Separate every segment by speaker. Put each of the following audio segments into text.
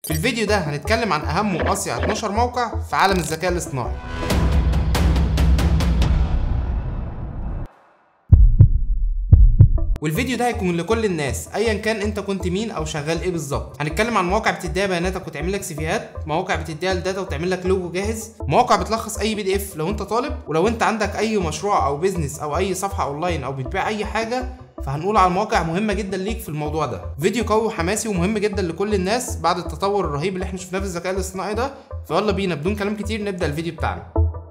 Speaker 1: في الفيديو ده هنتكلم عن اهم واصيع 12 موقع في عالم الذكاء الاصطناعي والفيديو ده هيكون لكل الناس ايا كان انت كنت مين او شغال ايه بالظبط هنتكلم عن مواقع بتديها بياناتك وتعمل لك سيفيهات مواقع بتديها الداتا وتعمل لك لوجو جاهز مواقع بتلخص اي بي دي اف لو انت طالب ولو انت عندك اي مشروع او بيزنس او اي صفحه اونلاين او بتبيع اي حاجه فهنقول على مواقع مهمه جدا ليك في الموضوع ده فيديو قوي وحماسي ومهم جدا لكل الناس بعد التطور الرهيب اللي احنا شفناه في الذكاء الاصطناعي ده فيلا بينا بدون كلام كتير نبدا الفيديو بتاعنا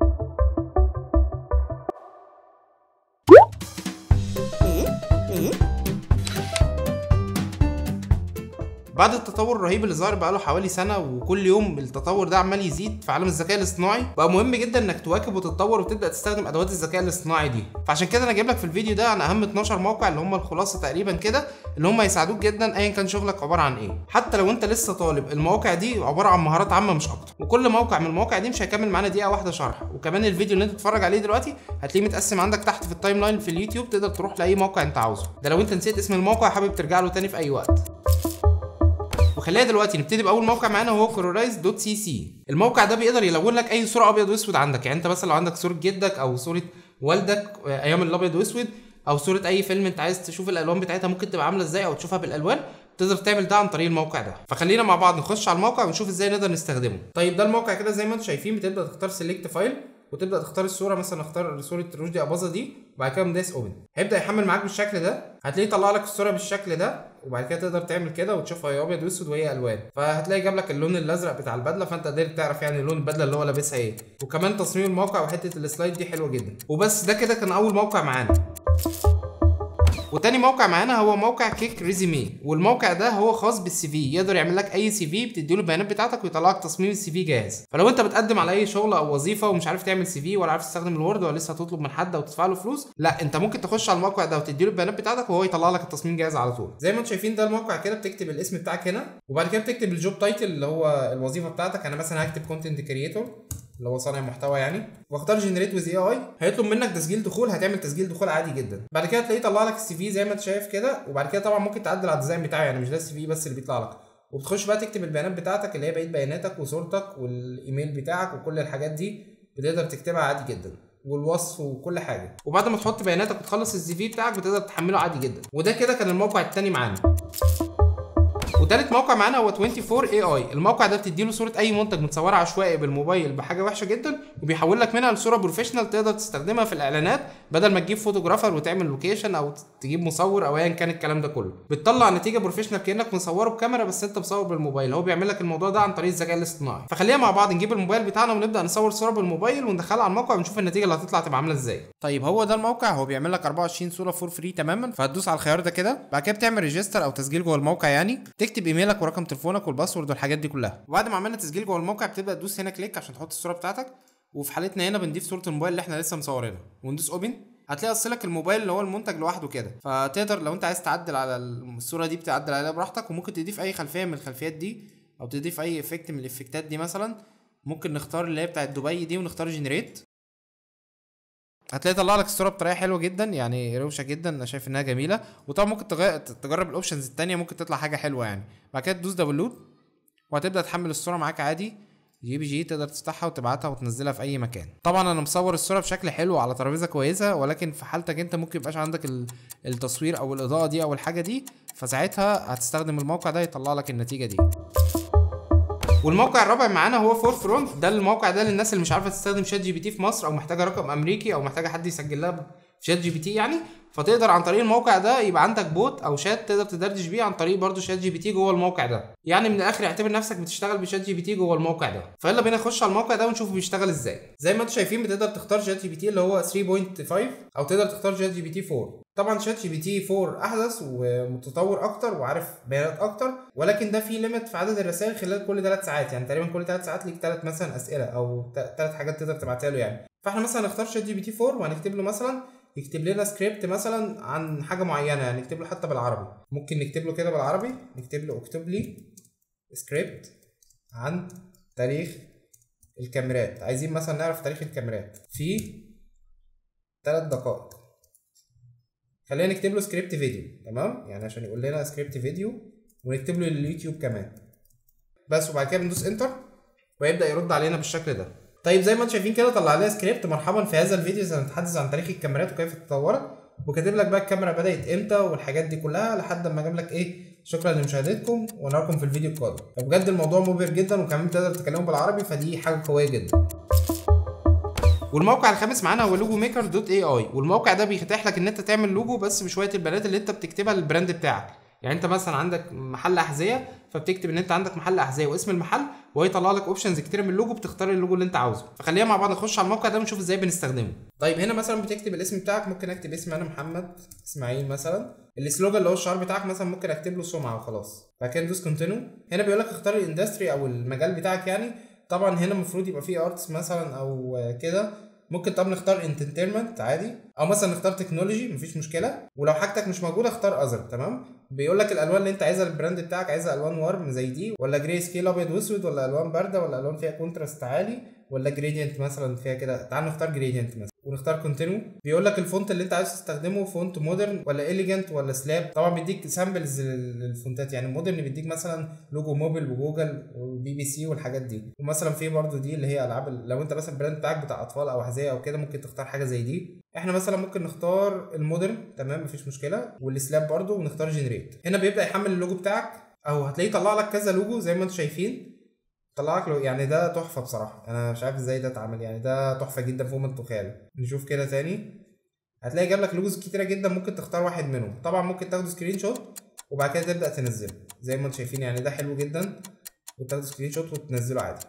Speaker 1: بعد التطور الرهيب اللي ظهر بقاله حوالي سنه وكل يوم التطور ده عمال يزيد في عالم الذكاء الاصطناعي بقى مهم جدا انك تواكب وتتطور وتبدا تستخدم ادوات الذكاء الاصطناعي دي فعشان كده انا جايب لك في الفيديو ده عن اهم 12 موقع اللي هم الخلاصه تقريبا كده اللي هم يساعدوك جدا ايا كان شغلك عباره عن ايه حتى لو انت لسه طالب المواقع دي عباره عن مهارات عامه مش اكتر وكل موقع من المواقع دي مش هيكمل معانا دقيقه واحده شرح وكمان الفيديو اللي انت بتتفرج عليه دلوقتي هتلاقيه متقسم عندك تحت في التايم لاين في اليوتيوب تقدر تروح لاي موقع انت عاوزه ده لو انت نسيت اسم الموقع حابب ترجع له تاني في اي وقت وخلينا دلوقتي نبتدي باول موقع معانا وهو كورورايز دوت سي سي الموقع ده بيقدر يلون لك اي صوره ابيض واسود عندك يعني انت مثلا لو عندك صوره جدك او صوره والدك ايام الابيض واسود او صوره اي فيلم انت عايز تشوف الالوان بتاعتها ممكن تبقى عامله ازاي او تشوفها بالالوان تقدر تعمل ده عن طريق الموقع ده فخلينا مع بعض نخش على الموقع ونشوف ازاي نقدر نستخدمه طيب ده الموقع كده زي ما انتم شايفين بتبدا تختار سيلكت فايل وتبدا تختار الصوره مثلا اختار صوره رشدي اباظه دي وبعد كده مدايس اوبن هيبدا يحمل معاك بالشكل ده هتلاقيه يطلع لك الصوره بالشكل ده وبعد كده تقدر تعمل كده وتشوفها هي ابيض واسود وهي الوان فهتلاقي جاب لك اللون الازرق بتاع البدله فانت قدرت تعرف يعني لون البدله اللي هو لابسها ايه وكمان تصميم الموقع وحته السلايد دي حلوه جدا وبس ده كده كان اول موقع معانا وتاني موقع معانا هو موقع كيك ريزيمي والموقع ده هو خاص بالسي في يقدر يعمل لك اي سي في بتديله البيانات بتاعتك ويطلع لك تصميم السي في جاهز فلو انت بتقدم على اي شغل او وظيفه ومش عارف تعمل سي في ولا عارف تستخدم الوورد ولا لسه هتطلب من حد او تدفع له فلوس لا انت ممكن تخش على الموقع ده وتديله البيانات بتاعتك وهو يطلع لك التصميم جاهز على طول زي ما انتم شايفين ده الموقع كده بتكتب الاسم بتاعك هنا وبعد كده بتكتب الجوب تايتل اللي هو الوظيفه بتاعتك انا مثلا هكتب كونتنت كريتور اللي هو صانع محتوى يعني واختار جنريت ويز اي اي هيطلب منك تسجيل دخول هتعمل تسجيل دخول عادي جدا بعد كده تلاقيه يطلع لك السي في زي ما انت شايف كده وبعد كده طبعا ممكن تعدل على الديزاين بتاعه يعني مش ده السي في بس اللي بيطلع لك وبتخش بقى تكتب البيانات بتاعتك اللي هي بقيه بياناتك وصورتك والايميل بتاعك وكل الحاجات دي بتقدر تكتبها عادي جدا والوصف وكل حاجه وبعد ما تحط بياناتك وتخلص السي في بتاعك بتقدر تحمله عادي جدا وده كده كان الموقع التاني معانا وتالت موقع معانا هو 24 اي اي الموقع ده بتديله صوره اي منتج متصوره عشوائي بالموبايل بحاجه وحشه جدا وبيحول لك منها لصوره بروفيشنال تقدر تستخدمها في الاعلانات بدل ما تجيب فوتوغرافر وتعمل لوكيشن او تجيب مصور او ايا كان الكلام ده كله بتطلع نتيجه بروفيشنال كانك مصوره بكاميرا بس انت مصور بالموبايل هو بيعمل لك الموضوع ده عن طريق الذكاء الاصطناعي فخلينا مع بعض نجيب الموبايل بتاعنا ونبدا نصور صوره بالموبايل وندخلها على الموقع ونشوف النتيجه اللي هتطلع تبقى عامله ازاي طيب هو ده الموقع هو بيعمل لك 24 صوره فور فري تماما فهتدوس على الخيار ده كده بعد كده بتعمل ريجستر او تسجيل جوه الموقع يعني تكتب ايميلك ورقم تليفونك والباسورد والحاجات دي كلها وبعد ما عملنا تسجيل جوه الموقع بتبدا تدوس هنا كليك عشان تحط الصوره بتاعتك وفي حالتنا هنا بنضيف صوره الموبايل اللي احنا لسه مصورينها وندوس اوبن هتلاقي اصلك الموبايل اللي هو المنتج لوحده كده فتقدر لو انت عايز تعدل على الصوره دي بتعدل عليها براحتك وممكن تضيف اي خلفيه من الخلفيات دي او تضيف اي افكت من الافكتات دي مثلا ممكن نختار اللي هي بتاعت دبي دي ونختار جنريت هتلاقي طلع لك الصوره بطريقه حلوه جدا يعني روشه جدا انا شايف انها جميله وطبعا ممكن تغير تجرب الاوبشنز التانية ممكن تطلع حاجه حلوه يعني بعد كده تدوس داونلود وهتبدا تحمل الصوره معاك عادي جي بي جي تقدر تفتحها وتبعتها وتنزلها في اي مكان طبعا انا مصور الصوره بشكل حلو على ترابيزه كويسه ولكن في حالتك انت ممكن يبقاش عندك التصوير او الاضاءه دي او الحاجه دي فساعتها هتستخدم الموقع ده يطلع لك النتيجه دي والموقع الرابع معانا هو فور فرونت ده الموقع ده للناس اللي مش عارفه تستخدم شات جي بي تي في مصر او محتاجه رقم امريكي او محتاجه حد يسجل لها في شات جي بي تي يعني فتقدر عن طريق الموقع ده يبقى عندك بوت او شات تقدر تدردش بيه عن طريق برضو شات جي بي تي جوه الموقع ده يعني من الاخر اعتبر نفسك بتشتغل بشات جي بي تي جوه الموقع ده فيلا بينا نخش على الموقع ده ونشوف بيشتغل ازاي زي ما انتم شايفين بتقدر تختار شات جي بي تي اللي هو 3.5 او تقدر تختار شات جي بي تي 4 طبعا شات جي بي تي 4 احدث ومتطور اكتر وعارف بيانات اكتر ولكن ده في ليميت في عدد الرسائل خلال كل 3 ساعات يعني تقريبا كل 3 ساعات ليك 3 مثلا اسئله او 3 حاجات تقدر تبعتها له يعني فاحنا مثلا نختار شات جي بي تي 4 وهنكتب له مثلا يكتب لنا سكريبت مثلا عن حاجه معينه يعني نكتب له حتى بالعربي ممكن نكتب له كده بالعربي نكتب له اكتب لي سكريبت عن تاريخ الكاميرات عايزين مثلا نعرف تاريخ الكاميرات في 3 دقائق خلينا نكتب له سكريبت فيديو تمام يعني عشان يقول لنا سكريبت فيديو ونكتب له اليوتيوب كمان بس وبعد كده بندوس انتر ويبدا يرد علينا بالشكل ده طيب زي ما انتم شايفين كده طلع لنا سكريبت مرحبا في هذا الفيديو سنتحدث عن تاريخ الكاميرات وكيف تطورت وكاتب لك بقى الكاميرا بدات امتى والحاجات دي كلها لحد ما جاب لك ايه شكرا لمشاهدتكم ونراكم في الفيديو القادم بجد الموضوع مبهر جدا وكمان تقدر تتكلموا بالعربي فدي حاجه قويه جدا والموقع الخامس معانا هو لوجو ميكر دوت اي اي والموقع ده بيفتح لك ان انت تعمل لوجو بس بشويه البيانات اللي انت بتكتبها للبراند بتاعك يعني انت مثلا عندك محل احذيه فبتكتب ان انت عندك محل احذيه واسم المحل وهو يطلع لك اوبشنز كتير من اللوجو بتختار اللوجو اللي انت عاوزه فخلينا مع بعض نخش على الموقع ده ونشوف ازاي بنستخدمه طيب هنا مثلا بتكتب الاسم بتاعك ممكن اكتب اسم انا محمد اسماعيل مثلا السلوجان اللي هو الشعار بتاعك مثلا ممكن اكتب له سمعه وخلاص بعد كده ندوس كونتينيو هنا بيقول لك اختار الاندستري او المجال بتاعك يعني طبعا هنا المفروض يبقى فيه ارتس مثلا او كده ممكن طب نختار انترتينمنت عادي او مثلا نختار تكنولوجي مفيش مشكله ولو حاجتك مش موجوده اختار اذر تمام بيقول لك الالوان اللي انت عايزها للبراند بتاعك عايزها الوان وارم زي دي ولا جراي سكيل ابيض واسود ولا الوان بارده ولا الوان فيها كونتراست عالي ولا جريدينت مثلا فيها كده تعال نختار جريدينت مثلا ونختار كونتينيو بيقول لك الفونت اللي انت عايز تستخدمه فونت مودرن ولا اليجنت ولا سلاب طبعا بيديك سامبلز للفونتات يعني مودرن بيديك مثلا لوجو موبل وجوجل وبي بي سي والحاجات دي ومثلا في برضو دي اللي هي العاب لو انت مثلا البراند بتاعك بتاع اطفال او احذيه او كده ممكن تختار حاجه زي دي احنا مثلا ممكن نختار المودرن تمام مفيش مشكله والسلاب برضو ونختار جنريت هنا بيبدا يحمل اللوجو بتاعك او هتلاقيه طلع لك كذا لوجو زي ما انتم شايفين طلع لك يعني ده تحفه بصراحه انا مش عارف ازاي ده اتعمل يعني ده تحفه جدا فوق ما تتخيل نشوف كده تاني هتلاقي جاب لك لوجوز كتيره جدا ممكن تختار واحد منهم طبعا ممكن تاخده سكرين شوت وبعد كده تبدا تنزله زي ما انتم شايفين يعني ده حلو جدا وتاخده سكرين شوت وتنزله عادي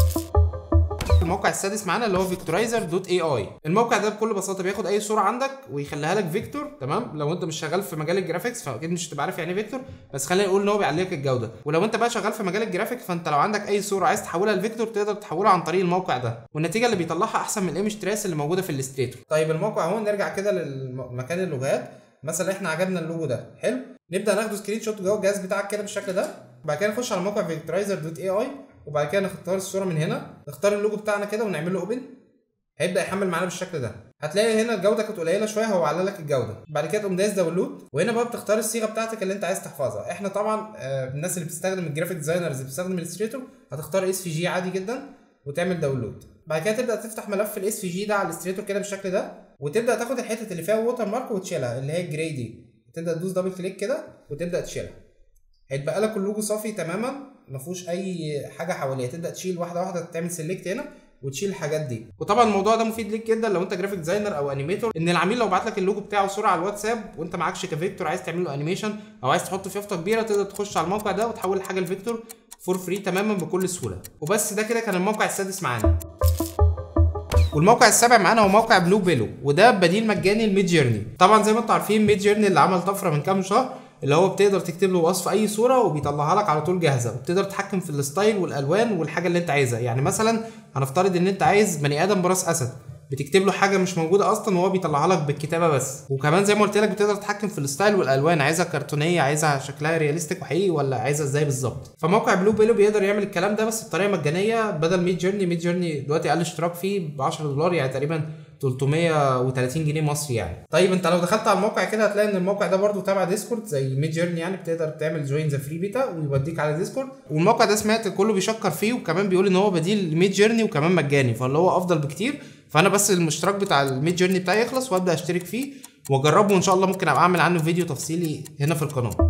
Speaker 1: الموقع السادس معانا اللي هو فيكتورايزر دوت اي اي الموقع ده بكل بساطه بياخد اي صوره عندك ويخليها لك فيكتور تمام لو انت مش شغال في مجال الجرافيكس فاكيد مش هتبقى عارف يعني ايه فيكتور بس خلينا نقول ان هو بيعلي لك الجوده ولو انت بقى شغال في مجال الجرافيك فانت لو عندك اي صوره عايز تحولها لفيكتور تقدر تحولها عن طريق الموقع ده والنتيجه اللي بيطلعها احسن من الايمج تراس اللي موجوده في الاستريتور طيب الموقع اهو نرجع كده لمكان اللوجوهات مثلا احنا عجبنا اللوجو ده حلو نبدا ناخده سكرين شوت جوه الجهاز بتاعك كده بالشكل ده بعد كده نخش على موقع فيكتورايزر دوت اي اي وبعد كده نختار الصوره من هنا نختار اللوجو بتاعنا كده ونعمل له اوبن هيبدا يحمل معانا بالشكل ده هتلاقي هنا الجوده كانت قليله شويه هو على لك الجوده بعد كده تقوم دايس داونلود وهنا بقى بتختار الصيغه بتاعتك اللي انت عايز تحفظها احنا طبعا آه الناس اللي بتستخدم الجرافيك ديزاينرز اللي بتستخدم الستريتور هتختار اس في جي عادي جدا وتعمل داونلود بعد كده تبدا تفتح ملف الاس في جي ده على الستريتور كده بالشكل ده وتبدا تاخد الحته اللي فيها ووتر مارك وتشيلها اللي هي الجراي دي تبدا تدوس دبل كليك كده وتبدا تشيلها هيتبقى لك اللوجو صافي تماما ما فيهوش اي حاجه حواليه تبدا تشيل واحده واحده تعمل سيلكت هنا وتشيل الحاجات دي وطبعا الموضوع ده مفيد ليك جدا لو انت جرافيك ديزاينر او انيميتور ان العميل لو بعت لك اللوجو بتاعه صوره على الواتساب وانت معكش كفيكتور عايز تعمل له انيميشن او عايز تحطه في يافطه كبيره تقدر تخش على الموقع ده وتحول الحاجه لفيكتور فور فري تماما بكل سهوله وبس ده كده كان الموقع السادس معانا والموقع السابع معانا هو موقع بلو بيلو وده بديل مجاني لميد جيرني طبعا زي ما انتم عارفين ميد جيرني اللي عمل طفره من كام شهر اللي هو بتقدر تكتب له وصف اي صوره وبيطلعها لك على طول جاهزه وبتقدر تتحكم في الستايل والالوان والحاجه اللي انت عايزها يعني مثلا هنفترض ان انت عايز بني ادم براس اسد بتكتب له حاجه مش موجوده اصلا وهو بيطلعها لك بالكتابه بس وكمان زي ما قلت لك بتقدر تتحكم في الستايل والالوان عايزها كرتونيه عايزها شكلها رياليستيك وحقيقي ولا عايزها ازاي بالظبط فموقع بلو بيلو بيقدر يعمل الكلام ده بس بطريقه مجانيه بدل ميد جيرني ميد جيرني دلوقتي اقل اشتراك فيه ب 10 دولار يعني تقريبا 330 جنيه مصري يعني طيب انت لو دخلت على الموقع كده هتلاقي ان الموقع ده برده تبع ديسكورد زي ميد جيرني يعني بتقدر تعمل جوين ذا فري بيتا ويوديك على ديسكورد والموقع ده سمعت كله بيشكر فيه وكمان بيقول ان هو بديل لميد جيرني وكمان مجاني فاللي هو افضل بكتير فانا بس الاشتراك بتاع الميد جيرني بتاعي يخلص وابدا اشترك فيه واجربه وان شاء الله ممكن ابقى اعمل عنه فيديو تفصيلي هنا في القناه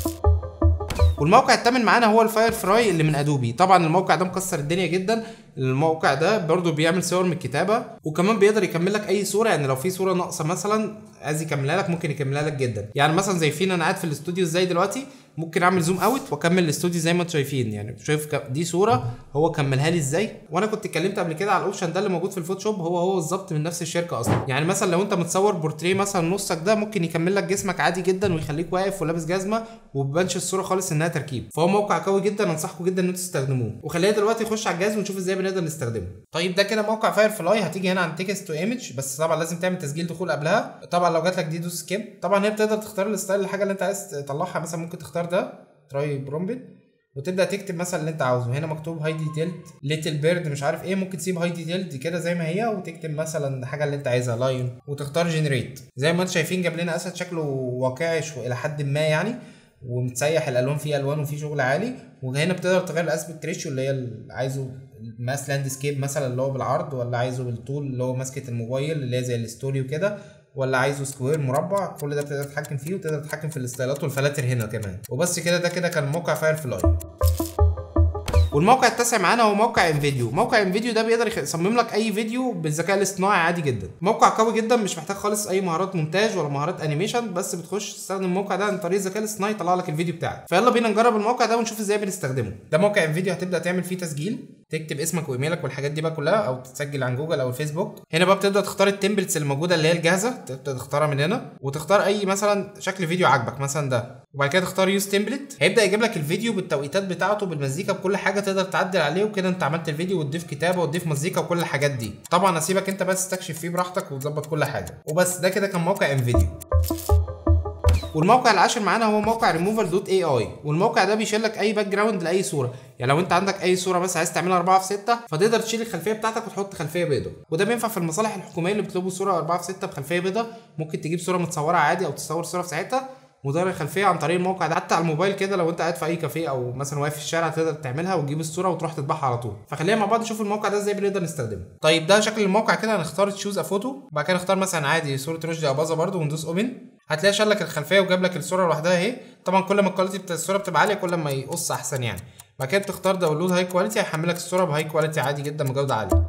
Speaker 1: والموقع الثامن معانا هو الفاير فراي اللي من ادوبي طبعا الموقع ده مكسر الدنيا جدا الموقع ده برضو بيعمل صور من الكتابه وكمان بيقدر يكمل لك اي صوره يعني لو في صوره ناقصه مثلا عايز يكملها لك ممكن يكملها لك جدا يعني مثلا زي فينا انا قاعد في الاستوديو ازاي دلوقتي ممكن اعمل زوم اوت واكمل الاستوديو زي ما انتم شايفين يعني شايف دي صوره هو كملها لي ازاي وانا كنت اتكلمت قبل كده على الاوبشن ده اللي موجود في الفوتوشوب هو هو بالظبط من نفس الشركه اصلا يعني مثلا لو انت متصور بورتريه مثلا نصك ده ممكن يكمل لك جسمك عادي جدا ويخليك واقف ولابس جزمه ومبانش الصوره خالص انها تركيب فهو موقع قوي جدا انصحكم جدا ان انتم تستخدموه وخلينا دلوقتي نخش على الجهاز ونشوف ازاي بنقدر نستخدمه طيب ده كده موقع فاير فلاي هتيجي هنا عند تكست تو ايمج بس طبعا لازم تعمل تسجيل دخول قبلها طبعا لو جات لك دي دوس سكيب طبعا هي بتقدر تختار الستايل الحاجه اللي انت عايز تطلعها مثلا ممكن تختار ده تراي برومبت وتبدا تكتب مثلا اللي انت عاوزه هنا مكتوب هاي ديتيلد ليتل بيرد مش عارف ايه ممكن تسيب هاي ديتيلد كده زي ما هي وتكتب مثلا الحاجه اللي انت عايزها لاين وتختار جنريت زي ما انتم شايفين جاب لنا اسد شكله واقعي الى حد ما يعني ومتسيح الالوان فيه الوان وفيه شغل عالي وهنا بتقدر تغير الاسبكت ريشيو اللي هي ال- عايزه ماس لاندسكيب مثلا اللي هو بالعرض ولا عايزه بالطول اللي هو ماسكه الموبايل اللي هي زي الستوري وكده ولا عايزه سكوير مربع كل ده بتقدر تتحكم فيه وتقدر تتحكم في الستايلات والفلاتر هنا كمان وبس كده ده كده كان موقع فاير فلاي والموقع التاسع معانا هو موقع انفيديو موقع انفيديو ده بيقدر يخ- يصمم لك اي فيديو بالذكاء الاصطناعي عادي جدا موقع قوي جدا مش محتاج خالص اي مهارات مونتاج ولا مهارات انيميشن بس بتخش تستخدم الموقع ده عن طريق الذكاء الاصطناعي يطلع لك الفيديو بتاعك فيلا بينا نجرب الموقع ده ونشوف ازاي بنستخدمه ده موقع انفيديو هتبدا تعمل فيه تسجيل تكتب اسمك وايميلك والحاجات دي بقى كلها او تسجل عن جوجل او الفيسبوك هنا بقى بتبدا تختار التمبلتس اللي موجوده اللي هي الجاهزه تبدا تختارها من هنا وتختار اي مثلا شكل فيديو عاجبك مثلا ده وبعد كده تختار يوز تمبلت هيبدا يجيب لك الفيديو بالتوقيتات بتاعته بالمزيكا بكل حاجه تقدر تعدل عليه وكده انت عملت الفيديو وتضيف كتابه وتضيف مزيكا وكل الحاجات دي طبعا هسيبك انت بس تستكشف فيه براحتك وتظبط كل حاجه وبس ده كده كان موقع انفيديو والموقع العاشر معانا هو موقع ريموفر دوت اي اي والموقع ده بيشيل لك اي باك جراوند لاي صوره يعني لو انت عندك اي صوره بس عايز تعملها 4 في 6 فتقدر تشيل الخلفيه بتاعتك وتحط خلفيه بيضاء وده بينفع في المصالح الحكوميه اللي بيطلبوا صوره 4 في 6 بخلفيه بيضاء ممكن تجيب صوره متصوره عادي او تصور صوره في ساعتها وتغير الخلفيه عن طريق الموقع ده حتى على الموبايل كده لو انت قاعد في اي كافيه او مثلا واقف في الشارع تقدر تعملها وتجيب الصوره وتروح تطبعها على طول فخلينا مع بعض نشوف الموقع ده ازاي بنقدر نستخدمه طيب ده شكل الموقع كده هنختار تشوز افوتو بعد كده نختار مثلا عادي صوره رشدي اباظه برده وندوس اوبن هتلاقي شال لك الخلفيه وجاب لك الصوره لوحدها اهي طبعا كل ما الكواليتي بتاع الصوره بتبقى عاليه كل ما يقص احسن يعني بعد كده بتختار داونلود هاي كواليتي هيحملك الصوره بهاي كواليتي عادي جدا بجوده عاليه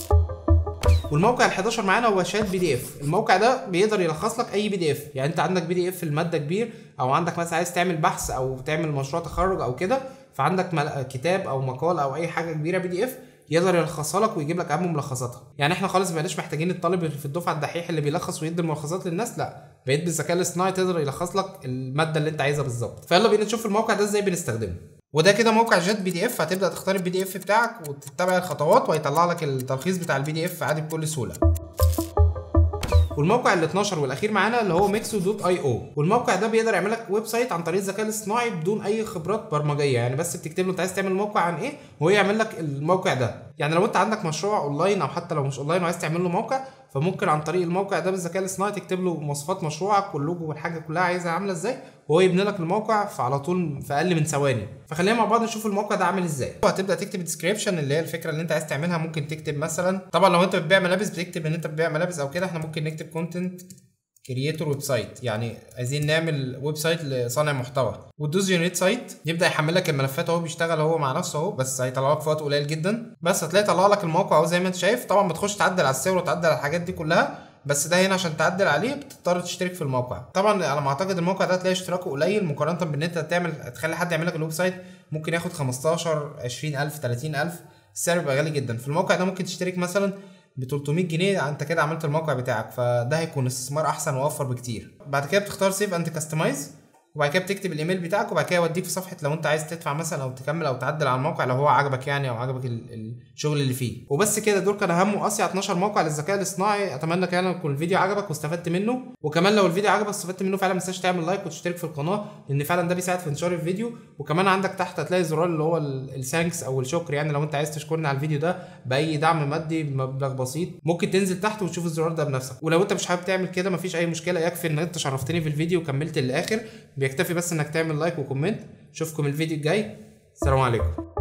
Speaker 1: والموقع ال 11 معانا هو شات بي دي اف الموقع ده بيقدر يلخص لك اي بي دي اف يعني انت عندك بي دي اف الماده كبير او عندك مثلا عايز تعمل بحث او تعمل مشروع تخرج او كده فعندك مل- كتاب او مقال او اي حاجه كبيره بي دي اف يقدر يلخصها لك ويجيب لك اهم ملخصاتها يعني احنا خالص مبقناش محتاجين الطالب اللي في الدفعه الدحيح اللي بيلخص ويدي الملخصات للناس لا بقيت بالذكاء الاصطناعي تقدر يلخص لك الماده اللي انت عايزها بالظبط فيلا بينا نشوف الموقع ده ازاي بنستخدمه وده كده موقع جات بي دي اف هتبدا تختار البي دي اف بتاعك وتتبع الخطوات وهيطلع لك التلخيص بتاع البي دي اف عادي بكل سهوله والموقع ال 12 والاخير معانا اللي هو ميكسو دوت اي او والموقع ده بيقدر يعمل لك ويب سايت عن طريق الذكاء الاصطناعي بدون اي خبرات برمجيه يعني بس بتكتب له انت عايز تعمل موقع عن ايه وهو يعمل لك الموقع ده يعني لو انت عندك مشروع اونلاين او حتى لو مش اونلاين وعايز تعمل له موقع فممكن عن طريق الموقع ده بالذكاء الاصطناعي تكتب له مواصفات مشروعك واللوجو والحاجه كلها عايزها عامله ازاي وهو يبني لك الموقع في على طول في اقل من ثواني فخلينا مع بعض نشوف الموقع ده عامل ازاي هتبدا تكتب ديسكريبشن اللي هي الفكره اللي انت عايز تعملها ممكن تكتب مثلا طبعا لو انت بتبيع ملابس بتكتب ان انت بتبيع ملابس او كده احنا ممكن نكتب كونتنت كرييتور ويب سايت يعني عايزين نعمل ويب سايت لصانع محتوى وتدوس جنريت سايت يبدا يحمل لك الملفات اهو بيشتغل هو مع نفسه اهو بس هيطلع لك في وقت قليل جدا بس هتلاقي طلع لك الموقع اهو زي ما انت شايف طبعا بتخش تعدل على الصور وتعدل على الحاجات دي كلها بس ده هنا عشان تعدل عليه بتضطر تشترك في الموقع طبعا على ما اعتقد الموقع ده هتلاقي اشتراكه قليل مقارنه بان انت تعمل تخلي حد يعمل لك الويب سايت ممكن ياخد 15 20000 30000 السعر بيبقى غالي جدا في الموقع ده ممكن تشترك مثلا ب 300 جنيه انت كده عملت الموقع بتاعك فده هيكون استثمار احسن واوفر بكتير بعد كده بتختار سيف اند كاستمايز وبعد كده بتكتب الايميل بتاعك وبعد كده يوديك في صفحه لو انت عايز تدفع مثلا او تكمل او تعدل على الموقع لو هو عجبك يعني او عجبك ال- الشغل اللي فيه وبس كده دول كان اهم واصيع 12 موقع للذكاء الاصطناعي اتمنى كده يكون الفيديو عجبك واستفدت منه وكمان لو الفيديو عجبك واستفدت منه فعلا ما تنساش تعمل لايك وتشترك في القناه لان فعلا ده بيساعد في انتشار الفيديو وكمان عندك تحت هتلاقي زرار اللي هو الثانكس او الشكر يعني لو انت عايز تشكرني على الفيديو ده باي دعم مادي بمبلغ بسيط ممكن تنزل تحت وتشوف الزرار ده بنفسك ولو انت مش حابب تعمل كده مفيش اي مشكله يكفي ان انت شرفتني في الفيديو وكملت للاخر بيكتفي بس انك تعمل لايك وكومنت اشوفكم الفيديو الجاي السلام عليكم